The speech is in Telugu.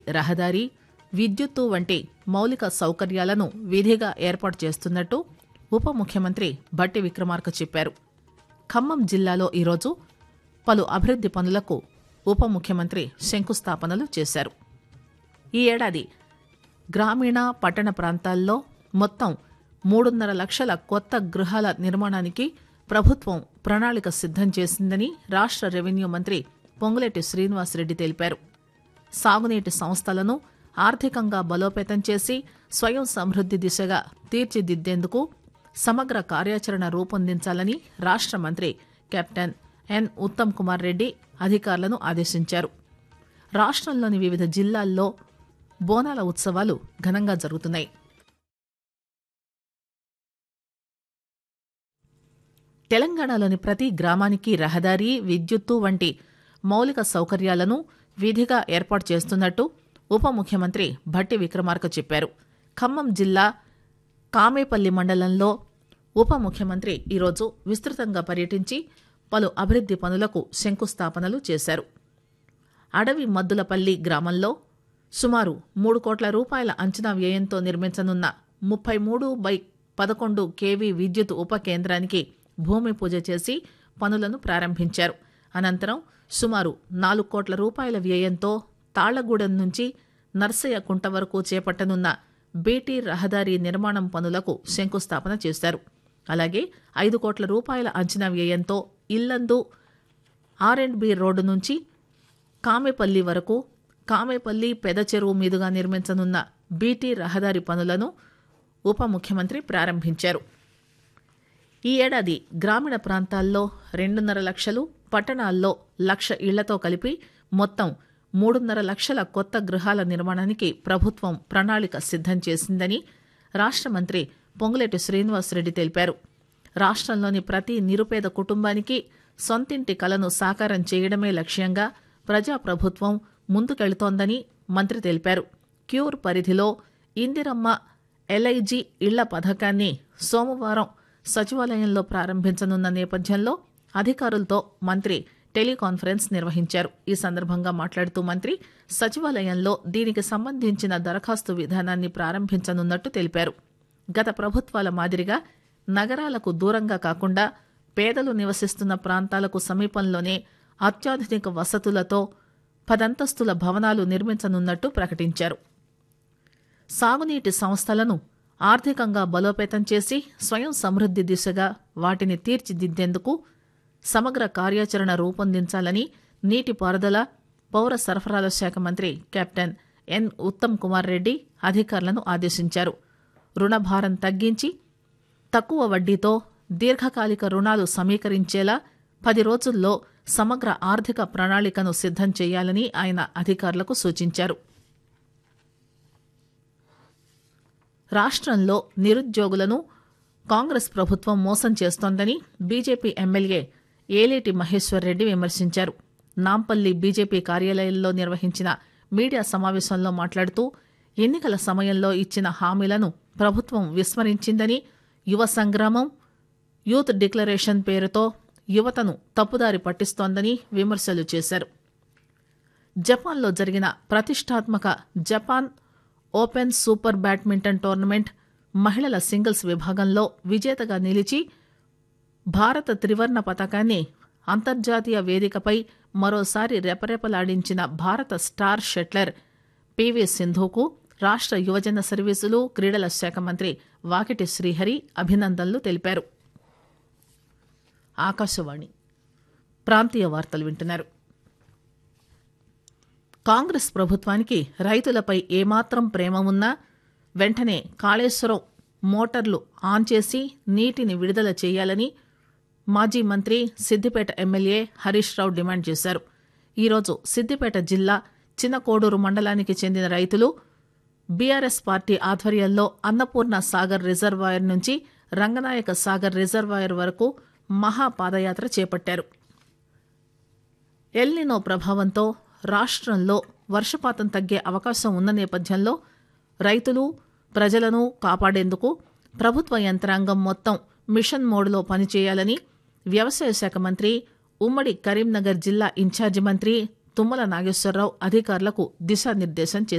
రహదారి విద్యుత్తు వంటి మౌలిక సౌకర్యాలను విధిగా ఏర్పాటు చేస్తున్నట్టు ఉప ముఖ్యమంత్రి భట్టి విక్రమార్క చెప్పారు ఖమ్మం జిల్లాలో ఈరోజు పలు అభివృద్ది పనులకు ఉప ముఖ్యమంత్రి శంకుస్థాపనలు చేశారు ఈ ఏడాది గ్రామీణ పట్టణ ప్రాంతాల్లో మొత్తం మూడున్నర లక్షల కొత్త గృహాల నిర్మాణానికి ప్రభుత్వం ప్రణాళిక సిద్దం చేసిందని రాష్ట్ర రెవెన్యూ మంత్రి పొంగులేటి శ్రీనివాసరెడ్డి తెలిపారు సాగునీటి సంస్థలను ఆర్థికంగా బలోపేతం చేసి స్వయం సమృద్ది దిశగా తీర్చిదిద్దేందుకు సమగ్ర కార్యాచరణ రూపొందించాలని రాష్ట్ర మంత్రి కెప్టెన్ ఎన్ ఉత్తమ్ కుమార్ రెడ్డి అధికారులను ఆదేశించారు రాష్ట్రంలోని వివిధ జిల్లాల్లో బోనాల ఉత్సవాలు ఘనంగా జరుగుతున్నాయి తెలంగాణలోని ప్రతి గ్రామానికి రహదారి విద్యుత్తు వంటి మౌలిక సౌకర్యాలను విధిగా ఏర్పాటు చేస్తున్నట్టు ఉప ముఖ్యమంత్రి భట్టి విక్రమార్క చెప్పారు ఖమ్మం జిల్లా కామేపల్లి మండలంలో ఉప ముఖ్యమంత్రి ఈరోజు విస్తృతంగా పర్యటించి పలు అభివృద్ది పనులకు శంకుస్థాపనలు చేశారు అడవి మద్దులపల్లి గ్రామంలో సుమారు మూడు కోట్ల రూపాయల అంచనా వ్యయంతో నిర్మించనున్న ముప్పై మూడు బై పదకొండు కేవీ విద్యుత్ ఉప కేంద్రానికి భూమి పూజ చేసి పనులను ప్రారంభించారు అనంతరం సుమారు నాలుగు కోట్ల రూపాయల వ్యయంతో తాళ్లగూడెం నుంచి నర్సయ్య కుంట వరకు చేపట్టనున్న బీటీ రహదారి నిర్మాణం పనులకు శంకుస్థాపన చేశారు అలాగే ఐదు కోట్ల రూపాయల అంచనా వ్యయంతో Illandu R and B road నుంచి కామెపల్లి వరకు కామెపల్లి పెద చెరువు మీదుగా నిర్మించనున్న బీటీ రహదారి పనులను ఉప ముఖ్యమంత్రి ప్రారంభించారు ఈ ఏడాది గ్రామీణ ప్రాంతాల్లో రెండున్నర లక్షలు పట్టణాల్లో లక్ష ఇళ్లతో కలిపి మొత్తం మూడున్నర లక్షల కొత్త గృహాల నిర్మాణానికి ప్రభుత్వం ప్రణాళిక సిద్దం చేసిందని రాష్ట్ర మంత్రి పొంగులేటి శ్రీనివాసరెడ్డి తెలిపారు రాష్ట్రంలోని ప్రతి నిరుపేద కుటుంబానికి సొంతింటి కలను సాకారం చేయడమే లక్ష్యంగా ప్రజాప్రభుత్వం ముందుకెళుతోందని మంత్రి తెలిపారు క్యూర్ పరిధిలో ఇందిరమ్మ ఎల్ఐజీ ఇళ్ల పథకాన్ని సోమవారం సచివాలయంలో ప్రారంభించనున్న నేపథ్యంలో అధికారులతో మంత్రి టెలికాన్ఫరెన్స్ నిర్వహించారు ఈ సందర్భంగా మాట్లాడుతూ మంత్రి సచివాలయంలో దీనికి సంబంధించిన దరఖాస్తు విధానాన్ని ప్రారంభించనున్నట్టు తెలిపారు గత ప్రభుత్వాల మాదిరిగా నగరాలకు దూరంగా కాకుండా పేదలు నివసిస్తున్న ప్రాంతాలకు సమీపంలోనే అత్యాధునిక వసతులతో పదంతస్తుల భవనాలు నిర్మించనున్నట్టు ప్రకటించారు సాగునీటి సంస్థలను ఆర్థికంగా బలోపేతం చేసి స్వయం సమృద్ది దిశగా వాటిని తీర్చిదిద్దేందుకు సమగ్ర కార్యాచరణ రూపొందించాలని నీటిపారుదల పౌర సరఫరాల శాఖ మంత్రి కెప్టెన్ ఎన్ ఉత్తమ్ కుమార్ రెడ్డి అధికారులను ఆదేశించారు రుణభారం తగ్గించి తక్కువ వడ్డీతో దీర్ఘకాలిక రుణాలు సమీకరించేలా పది రోజుల్లో సమగ్ర ఆర్థిక ప్రణాళికను సిద్దం చేయాలని ఆయన అధికారులకు సూచించారు రాష్ట్రంలో నిరుద్యోగులను కాంగ్రెస్ ప్రభుత్వం మోసం చేస్తోందని బీజేపీ ఎమ్మెల్యే ఏలేటి మహేశ్వర్ రెడ్డి విమర్శించారు నాంపల్లి బీజేపీ కార్యాలయంలో నిర్వహించిన మీడియా సమావేశంలో మాట్లాడుతూ ఎన్నికల సమయంలో ఇచ్చిన హామీలను ప్రభుత్వం విస్మరించిందని యువ సంగ్రామం యూత్ డిక్లరేషన్ పేరుతో యువతను తప్పుదారి పట్టిస్తోందని విమర్శలు చేశారు జపాన్లో జరిగిన ప్రతిష్టాత్మక Japan open super badminton tournament మహిళల సింగిల్స్ విభాగంలో విజేతగా నిలిచి భారత త్రివర్ణ పతాకాన్ని అంతర్జాతీయ వేదికపై మరోసారి రెపరెపలాడించిన భారత స్టార్ షట్లర్ పివి సింధుకు రాష్ట్ర యువజన సర్వీసులు క్రీడల శాఖ మంత్రి వాకిటి శ్రీహరి అభినందనలు తెలిపారు ఆకాశవాణి ప్రాంతీయ వార్తలు వింటున్నారు కాంగ్రెస్ ప్రభుత్వానికి రైతులపై ఏమాత్రం ప్రేమ ఉన్నా వెంటనే కాళేశ్వరం మోటార్లు ఆన్ చేసి నీటిని విడుదల చేయాలని మాజీ మంత్రి సిద్దిపేట ఎమ్మెల్యే హరీష్ రావు డిమాండ్ చేశారు ఈరోజు సిద్దిపేట జిల్లా చిన్నకోడూరు మండలానికి చెందిన రైతులు బీఆర్ఎస్ పార్టీ ఆధ్వర్యంలో అన్నపూర్ణ సాగర్ రిజర్వాయర్ నుంచి రంగనాయక సాగర్ రిజర్వాయర్ వరకు మహాపాదయాత్ర చేపట్టారు ఎల్నినో ప్రభావంతో రాష్ట్రంలో వర్షపాతం తగ్గే అవకాశం ఉన్న నేపథ్యంలో రైతులు ప్రజలను కాపాడేందుకు ప్రభుత్వ యంత్రాంగం మొత్తం మిషన్ మోడ్లో పనిచేయాలని వ్యవసాయ శాఖ మంత్రి ఉమ్మడి కరీంనగర్ జిల్లా ఇన్ఛార్జి మంత్రి తుమ్మల నాగేశ్వరరావు అధికారులకు దిశానిర్దేశం చేశారు